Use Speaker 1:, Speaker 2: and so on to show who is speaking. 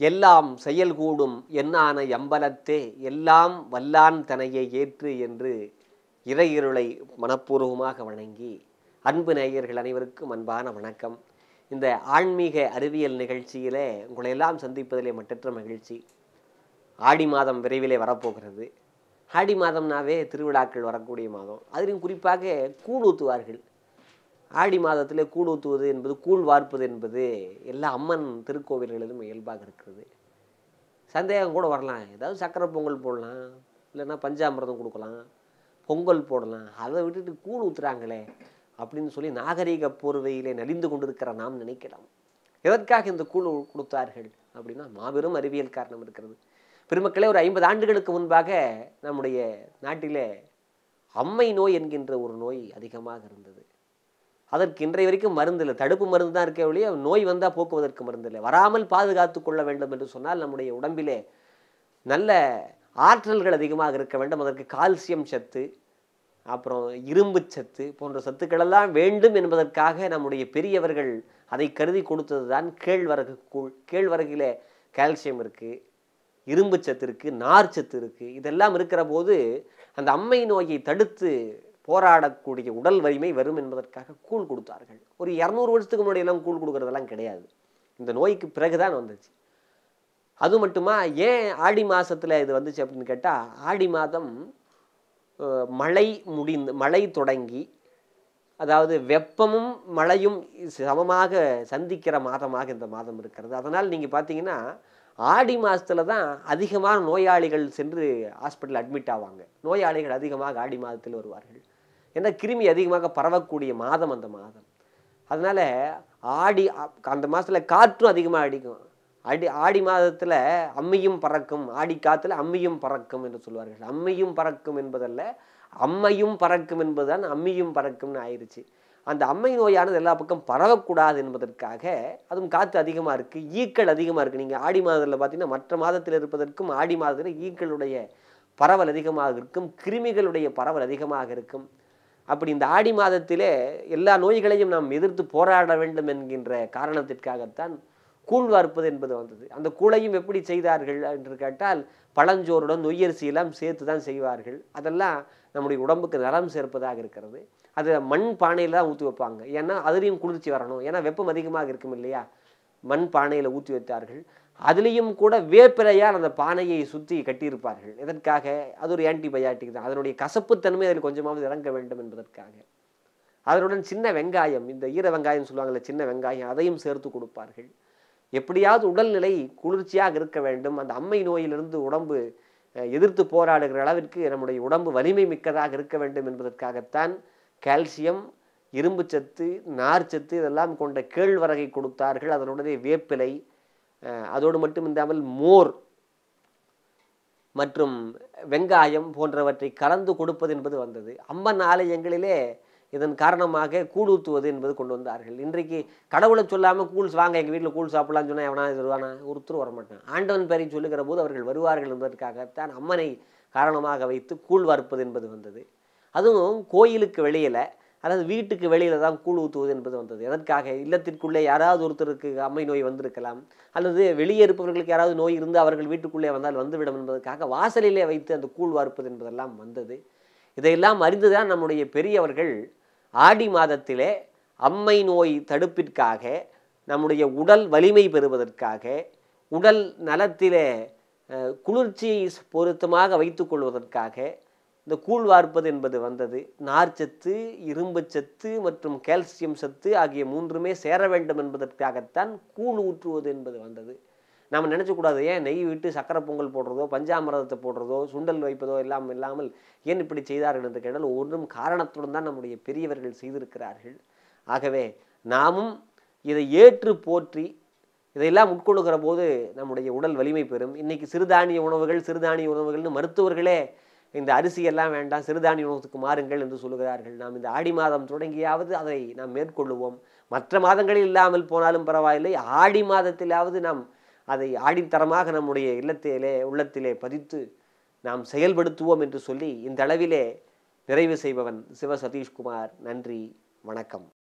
Speaker 1: எல்லாம் செயல் கூடும் என்னான எம்பலத்தே எல்லாம் வல்லான் தனையை ஏற்று என்று இறையிருளை மனப்பூர்வமாக வணங்கி அன்பு நேயர்கள் அனைவருக்கும் அன்பான வணக்கம் இந்த ஆன்மீக அறிவியல் நிகழ்ச்சியிலே உங்களை எல்லாம் சந்திப்பதிலே மட்டற்ற மகிழ்ச்சி ஆடி மாதம் விரைவிலே வரப்போகிறது ஆடி மாதம்னாவே திருவிழாக்கள் வரக்கூடிய மாதம் அதிலும் குறிப்பாக கூழ் ஊற்றுவார்கள் ஆடி மாதத்திலே கூழ் ஊற்றுவது என்பது கூழ் வார்ப்பது என்பது எல்லா அம்மன் திருக்கோவில்களிலும் இயல்பாக இருக்கிறது சந்தேகம் கூட வரலாம் ஏதாவது சக்கரை பொங்கல் போடலாம் இல்லைன்னா பஞ்சாமிர்தம் கொடுக்கலாம் பொங்கல் போடலாம் அதை விட்டுட்டு கூழ் ஊற்றுறாங்களே அப்படின்னு சொல்லி நாகரீக போர்வையிலே நலிந்து கொண்டிருக்கிற நாம் நினைக்கலாம் எதற்காக இந்த கூழ் கொடுத்தார்கள் அப்படின்னா மாபெரும் அறிவியல் காரணம் இருக்கிறது பெருமக்களே ஒரு ஐம்பது ஆண்டுகளுக்கு முன்பாக நம்முடைய நாட்டிலே அம்மை நோய் என்கின்ற ஒரு நோய் அதிகமாக இருந்தது அதற்கு இன்றைய வரைக்கும் மருந்து இல்லை தடுப்பு மருந்து தான் இருக்க ஒழிய நோய் வந்தால் போக்குவதற்கு மருந்து இல்லை வராமல் பாதுகாத்து கொள்ள வேண்டும் என்று சொன்னால் நம்முடைய உடம்பிலே நல்ல ஆற்றல்கள் அதிகமாக இருக்க வேண்டும் அதற்கு கால்சியம் சத்து அப்புறம் இரும்பு சத்து போன்ற சத்துக்களெல்லாம் வேண்டும் என்பதற்காக நம்முடைய பெரியவர்கள் அதை கருதி கொடுத்தது தான் கேழ்வரகு கூழ் கேழ்வரகிலே கால்சியம் இருக்குது இரும்பு சத்து இருக்குது நார் சத்து இருக்குது இதெல்லாம் இருக்கிற போது அந்த அம்மை நோயை தடுத்து போராடக்கூடிய உடல் வலிமை வரும் என்பதற்காக கூழ் கொடுத்தார்கள் ஒரு இரநூறு வருஷத்துக்கு முன்னாடி எல்லாம் கூழ் கொடுக்கறதெல்லாம் கிடையாது இந்த நோய்க்கு பிறகுதான் வந்துச்சு அது மட்டுமா ஏன் ஆடி மாசத்துல இது வந்துச்சு அப்படின்னு கேட்டால் ஆடி மாதம் அஹ், மழை முடிந்து மழை தொடங்கி அதாவது வெப்பமும் மழையும் சமமாக சந்திக்கிற மாதமாக இந்த மாதம் இருக்கிறது அதனால் நீங்கள் பார்த்தீங்கன்னா ஆடி மாதத்தில் தான் அதிகமான நோயாளிகள் சென்று ஹாஸ்பிட்டல் அட்மிட் ஆவாங்க நோயாளிகள் அதிகமாக ஆடி மாதத்தில் வருவார்கள் ஏன்னா கிருமி அதிகமாக பரவக்கூடிய மாதம் அந்த மாதம் அதனால் ஆடி அ- அந்த மாதத்தில் காற்றும் அதிகமாக அடிக்கும் அடி ஆடி மாதத்தில் அம்மியும் பறக்கும் ஆடி காத்துல அம்மியும் பறக்கும் என்று சொல்வார்கள் அம்மியும் பறக்கும் என்பதல்ல அம்மையும் பறக்கும் என்பதுதான் அம்மியும் பறக்கும்னு ஆயிடுச்சு அந்த அம்மை நோயானது எல்லா பக்கம் பரவக்கூடாது என்பதற்காக அதுவும் காற்று அதிகமாக இருக்குது ஈக்கள் அதிகமாக இருக்குது நீங்கள் ஆடி மாதத்தில் பார்த்தீங்கன்னா மற்ற மாதத்தில் இருப்பதற்கும் ஆடி மாதத்தில் ஈக்களுடைய பரவல் அதிகமாக இருக்கும் கிருமிகளுடைய பரவல் அதிகமாக இருக்கும் அப்படி இந்த ஆடி மாதத்திலே எல்லா நோய்களையும் நாம் எதிர்த்து போராட வேண்டும் என்கின்ற காரணத்திற்காகத்தான் கூழ் வார்ப்பது என்பது வந்தது அந்த கூழையும் எப்படி செய்தார்கள் என்று கேட்டால் பழஞ்சோறுடன் நொய்யரிசி எல்லாம் சேர்த்து தான் செய்வார்கள் அதெல்லாம் நம்முடைய உடம்புக்கு நலம் சேர்ப்பதாக இருக்கிறது அது மண் பானையில் தான் ஊற்றி வைப்பாங்க ஏன்னா அதுலேயும் குளிர்ச்சி வரணும் ஏன்னா வெப்பம் அதிகமாக இருக்கும் இல்லையா மண் பானையில் ஊற்றி வைத்தார்கள் அதுலேயும் கூட வேப்பிலையால் அந்த பானையை சுற்றி கட்டியிருப்பார்கள் எதற்காக அது ஒரு ஆன்டிபயாட்டிக் தான் அதனுடைய கசப்புத்தன்மை அதில் கொஞ்சமாவது இறங்க வேண்டும் என்பதற்காக அதனுடன் சின்ன வெங்காயம் இந்த ஈர வெங்காயம் சொல்லுவாங்கல்ல சின்ன வெங்காயம் அதையும் சேர்த்து கொடுப்பார்கள் எப்படியாவது உடல்நிலை குளிர்ச்சியாக இருக்க வேண்டும் அந்த அம்மை நோயிலிருந்து உடம்பு அஹ், எதிர்த்து போராடுகிற அளவிற்கு நம்முடைய உடம்பு வலிமை மிக்கதாக இருக்க வேண்டும் என்பதற்காகத்தான் கால்சியம் இரும்பு சத்து நார் சத்து இதெல்லாம் கொண்ட கேழ்வரகை கொடுத்தார்கள் அதனுடனே வேப்பிலை அஹ், அதோடு மட்டும் இல்லாமல் மோர் மற்றும் வெங்காயம் போன்றவற்றை கலந்து கொடுப்பது என்பது வந்தது அம்மன் ஆலயங்களிலே இதன் காரணமாக கூழ் ஊற்றுவது என்பது கொண்டு வந்தார்கள் இன்றைக்கு கடவுளை சொல்லாமல் கூழ்ஸ் வாங்க எங்கள் வீட்டில் கூழ் சாப்பிடலாம்னு சொன்னால் எவனா வருவானா ஒருத்தர் வரமாட்டான் ஆண்டவன் பேரை சொல்லுகிற போது அவர்கள் வருவார்கள் என்பதற்காகத்தான் அம்மனை காரணமாக வைத்து கூழ் வார்ப்பது என்பது வந்தது அதுவும் கோயிலுக்கு வெளியில் அல்லது வீட்டுக்கு வெளியில தான் கூழ் ஊற்றுவது என்பது வந்தது எதற்காக இல்லத்திற்குள்ளே யாராவது ஒருத்தருக்கு அம்மை நோய் வந்திருக்கலாம் அல்லது வெளியே இருப்பவர்களுக்கு யாராவது நோய் இருந்து அவர்கள் வீட்டுக்குள்ளே வந்தால் வந்துவிடும் என்பதற்காக வாசலிலே வைத்து அந்த கூழ் வார்ப்பது என்பதெல்லாம் வந்தது இதையெல்லாம் அறிந்துதான் நம்முடைய பெரியவர்கள் ஆடி மாதத்திலே அம்மை நோய் தடுப்பிற்காக நம்முடைய உடல் வலிமை பெறுவதற்காக உடல் நலத்திலே அஹ், குளிர்ச்சியை பொருத்தமாக வைத்துக் கொள்வதற்காக இந்த கூழ் வார்ப்பது என்பது வந்தது நார்ச்சத்து இரும்புச்சத்து மற்றும் கால்சியம் சத்து ஆகிய மூன்றுமே சேர வேண்டும் என்பதற்காகத்தான் கூழ் ஊற்றுவது என்பது வந்தது நாம் நினைச்சக்கூடாது ஏன் நெய் விட்டு சக்கரை பொங்கல் போடுறதோ பஞ்சாமிரதத்தை போடுறதோ சுண்டல் வைப்பதோ எல்லாம் இல்லாமல் ஏன் இப்படி செய்தார்கள் என்று கேட்டால் ஒன்றும் காரணத்துடன் தான் நம்முடைய பெரியவர்கள் செய்திருக்கிறார்கள் ஆகவே நாமும் இதை ஏற்று போற்றி இதையெல்லாம் உட்கொள்ளுகிற போது நம்முடைய உடல் வலிமை பெறும் இன்னைக்கு சிறுதானிய உணவுகள் சிறுதானிய உணவுகள்னு மருத்துவர்களே இந்த அரிசி எல்லாம் வேண்டாம் சிறுதானிய உணவுக்கு மாறுங்கள் என்று சொல்லுகிறார்கள் நாம் இந்த ஆடி மாதம் தொடங்கியாவது அதை நாம் மேற்கொள்ளுவோம் மற்ற மாதங்களில் இல்லாமல் போனாலும் பரவாயில்லை ஆடி மாதத்திலாவது நாம் அதை ஆடித்தரமாக நம்முடைய இல்லத்திலே உள்ளத்திலே பதித்து நாம் செயல்படுத்துவோம் என்று சொல்லி இந்த அளவிலே நிறைவு செய்பவன் சிவ சதீஷ்குமார் நன்றி வணக்கம்